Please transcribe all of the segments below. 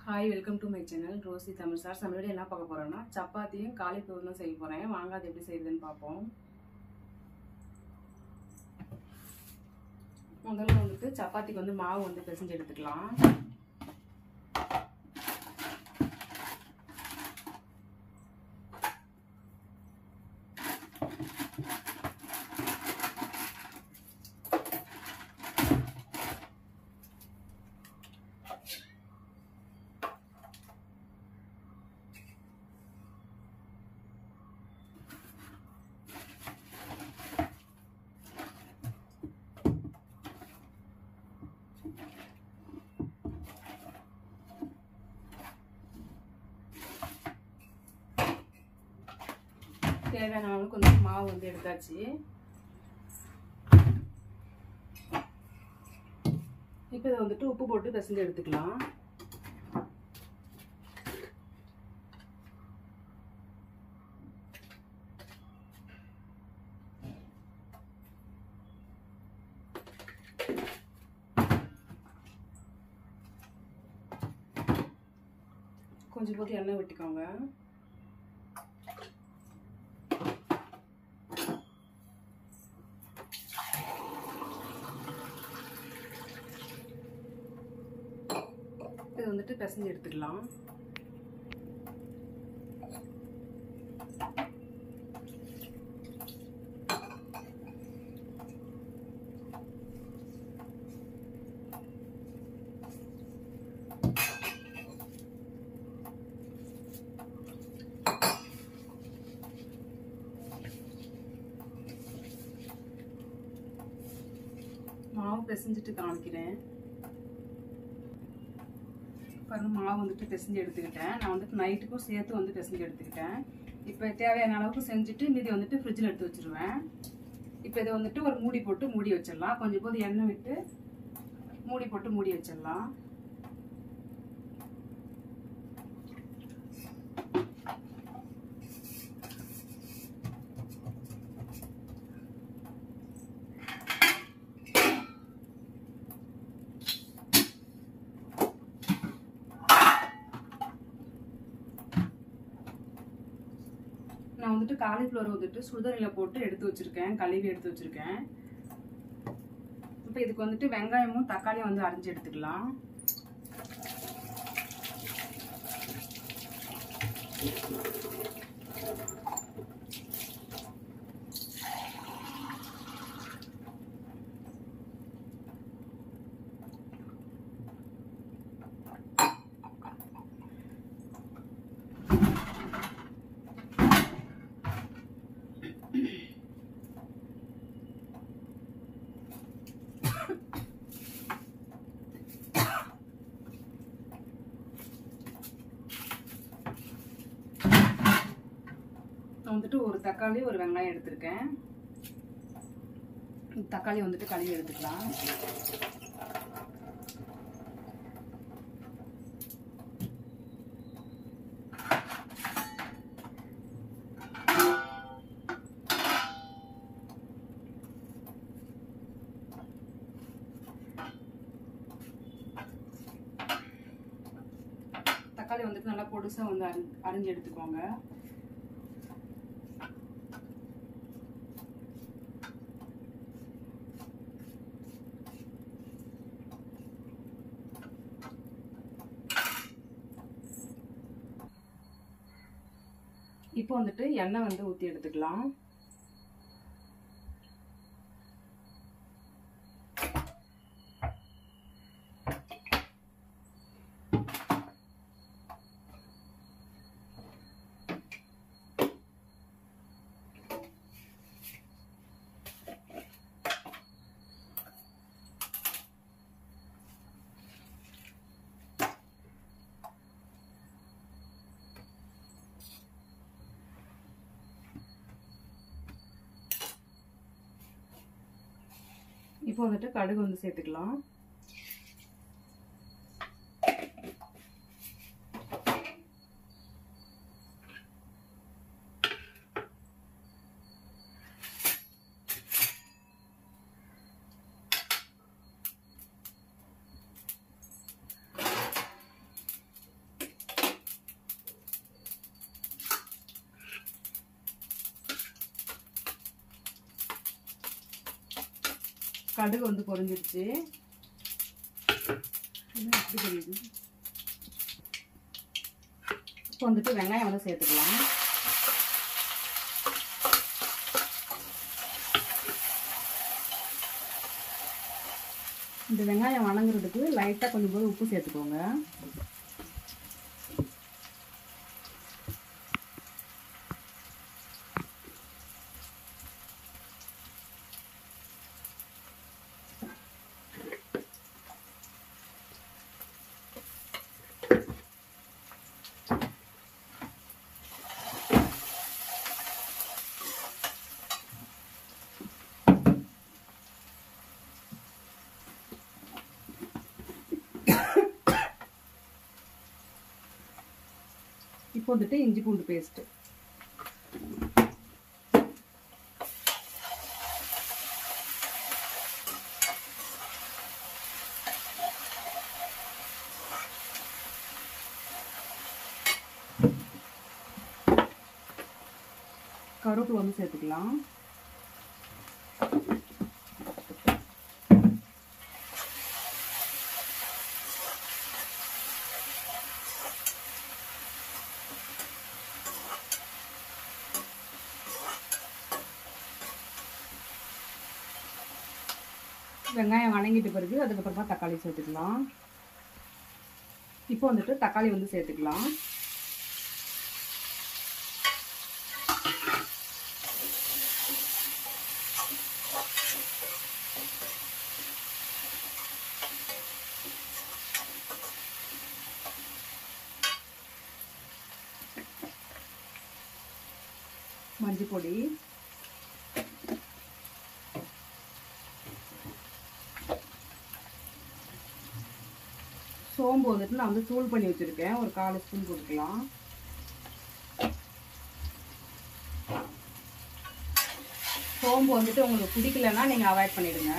hi welcome to my channel Rosie Tamil sir சமையல் என்ன பார்க்க போகிறோன்னா சப்பாத்தியும் காலிஃப்ளவர் தான் செய்ய போகிறேன் வாங்க அது எப்படி செய்யுதுன்னு பார்ப்போம் முதல்ல வந்துட்டு சப்பாத்திக்கு வந்து மாவு வந்து பிசைஞ்சு எடுத்துக்கலாம் தேவையான அளவுக்கு வந்து மாவு வந்து எடுத்தாச்சு இப்போ இதை வந்துட்டு உப்பு போட்டு பிசைஞ்சு எடுத்துக்கலாம் கொஞ்சம் போட்டு எண்ணெய் விட்டுக்கோங்க இது வந்துட்டு பிசைஞ்சு எடுத்துக்கலாம் மாவு பிசைஞ்சிட்டு காமிக்கிறேன் பாருங்க மாவு வந்துட்டு பிசைஞ்சு எடுத்துக்கிட்டேன் நான் வந்துட்டு நைட்டுக்கும் சேர்த்து வந்து பிசைஞ்சு எடுத்துக்கிட்டேன் இப்போ தேவையான அளவுக்கு செஞ்சுட்டு மீதி வந்துட்டு ஃப்ரிட்ஜில் எடுத்து வச்சுருவேன் இப்போ இதை வந்துட்டு ஒரு மூடி போட்டு மூடி வச்சிடலாம் கொஞ்சம் போது எண்ணெய் விட்டு மூடி போட்டு மூடி வச்சிடலாம் நான் வந்துட்டு காலிஃப்ளவர் வந்துட்டு சுடுதண்ணியில் போட்டு எடுத்து வச்சுருக்கேன் கழுவி எடுத்து வச்சுருக்கேன் இப்போ இதுக்கு வந்துட்டு வெங்காயமும் தக்காளியும் வந்து அரைஞ்சி எடுத்துக்கலாம் நான் வந்துட்டு ஒரு தக்காளி ஒரு வெங்காயம் எடுத்திருக்கேன் தக்காளி வந்துட்டு கழுவி எடுத்துக்கலாம் தக்காளி வந்துட்டு நல்லா பொடுசாக வந்து அரி அரிஞ்சு எடுத்துக்கோங்க இப்போ வந்துட்டு எண்ணெய் வந்து ஊற்றி எடுத்துக்கலாம் இப்போ வந்துட்டு கடுகு வந்து சேர்த்துக்கலாம் கடுகு வந்து பொரிஞ்சிருச்சு இது எப்படி தெரியுது இப்போ வந்துட்டு வெங்காயம் வந்து சேர்த்துக்கலாம் இந்த வெங்காயம் வணங்குறதுக்கு லைட்டாக கொஞ்சம் போது உப்பு சேர்த்துக்கோங்க இப்போ வந்துட்டு இஞ்சி பூண்டு பேஸ்ட்டு கருவேப்பிலை வந்து சேர்த்துக்கலாம் வெங்காயம் வணங்கிட்டு பிறகு அதுக்கப்புறமா தக்காளி சேர்த்துக்கலாம் இப்போ வந்துட்டு தக்காளி வந்து சேர்த்துக்கலாம் மஞ்சள் பொடி சோம்பு வந்துட்டு நான் வந்து தூள் பண்ணி வச்சுருக்கேன் ஒரு கால் ஸ்பூன் போட்டுக்கலாம் சோம்பு வந்துட்டு உங்களுக்கு பிடிக்கலன்னா நீங்கள் அவாய்ட் பண்ணிடுங்க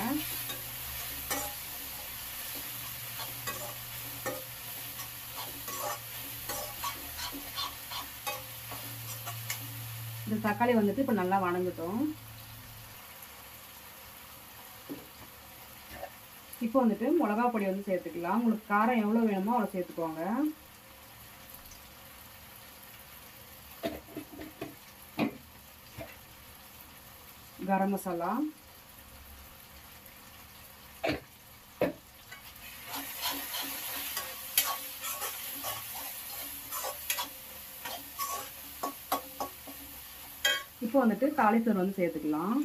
இந்த தக்காளி வந்துட்டு இப்போ நல்லா வணங்கட்டும் இப்போ வந்துட்டு மிளகா பொடி வந்து சேர்த்துக்கலாம் உங்களுக்கு காரம் எவ்வளோ வேணுமோ அவ்வளோ சேர்த்துக்கோங்க கரம் மசாலா இப்போ வந்துட்டு காலிஃப்ளவர் வந்து சேர்த்துக்கலாம்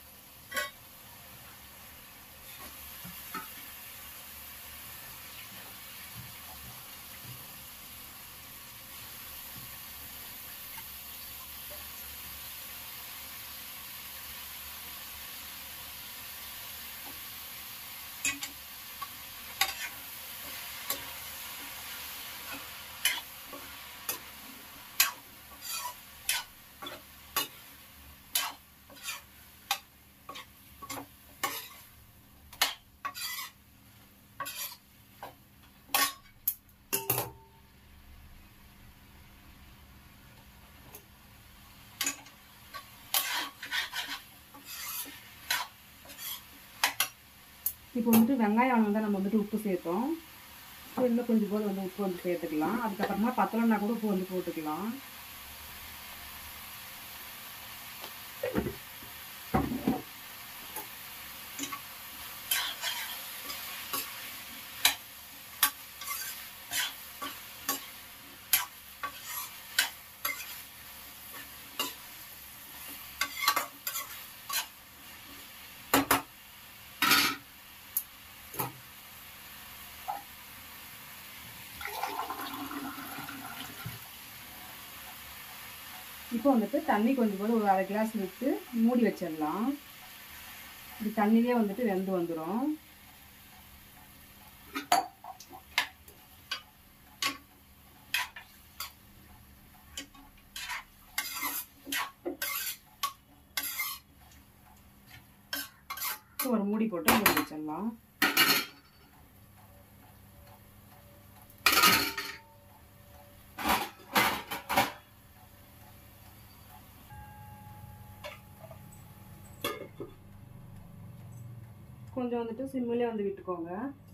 இப்போ வந்துட்டு வெங்காயம் வந்து நம்ம வந்துட்டு உப்பு சேர்த்தோம் ஸோ இன்னும் கொஞ்சம் போது வந்து உப்பு வந்து சேர்த்துக்கலாம் அதுக்கப்புறமா பத்தலைன்னா கூட உப்பு வந்து போட்டுக்கலாம் இப்போ வந்துட்டு தண்ணி கொஞ்சம் போது ஒரு அரை கிளாஸ் விட்டு மூடி வச்சிடலாம் இது தண்ணியிலே வந்துட்டு வெந்து வந்துடும் ஒரு மூடி போட்டு மூடி வச்சிடலாம் கொஞ்சம் வந்துட்டு சிம்மிலே வந்து விட்டுக்கோங்க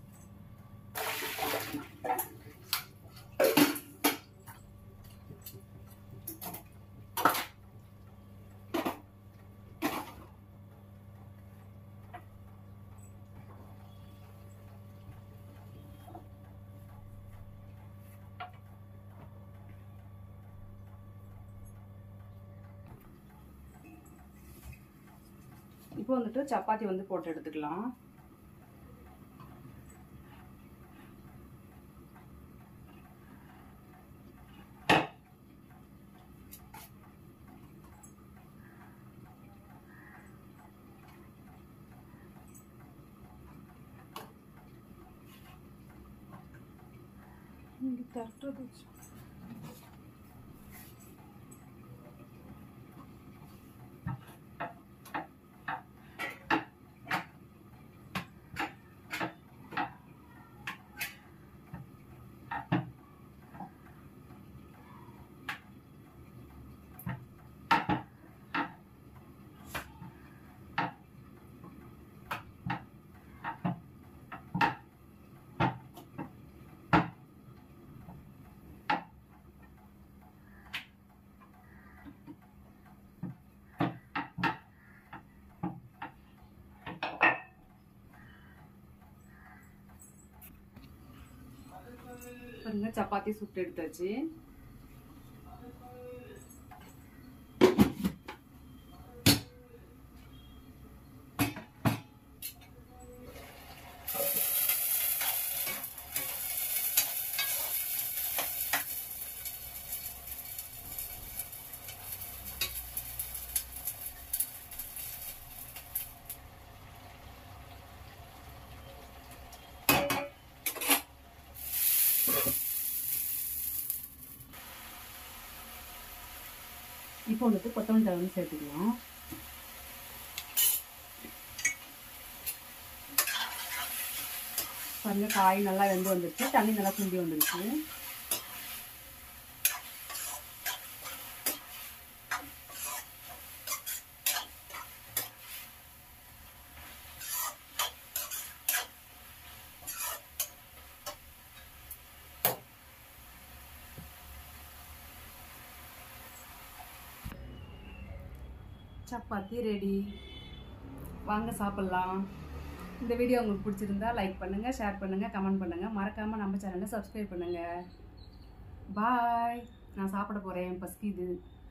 இப்போ வந்துட்டு சப்பாத்தி வந்து போட்டு எடுத்துக்கலாம் இங்க தட்டுறது பாருங்க சப்பாத்தி சுட்டு எடுத்தாச்சு இப்போ வந்துட்டு கொத்தமல்லி தழை வந்து சேர்த்துக்கலாம் பாருங்க காய் நல்லா வெந்து வந்துருச்சு தண்ணி நல்லா சுண்டி வந்துருச்சு சப்பாத்தி ரெடி வாங்க சாப்பிட்லாம் இந்த வீடியோ உங்களுக்கு பிடிச்சிருந்தா லைக் பண்ணுங்கள் ஷேர் பண்ணுங்கள் கமெண்ட் பண்ணுங்கள் மறக்காமல் நம்ம சேனலை சப்ஸ்கிரைப் பண்ணுங்கள் பாய் நான் சாப்பிட போகிறேன் பசிக்குது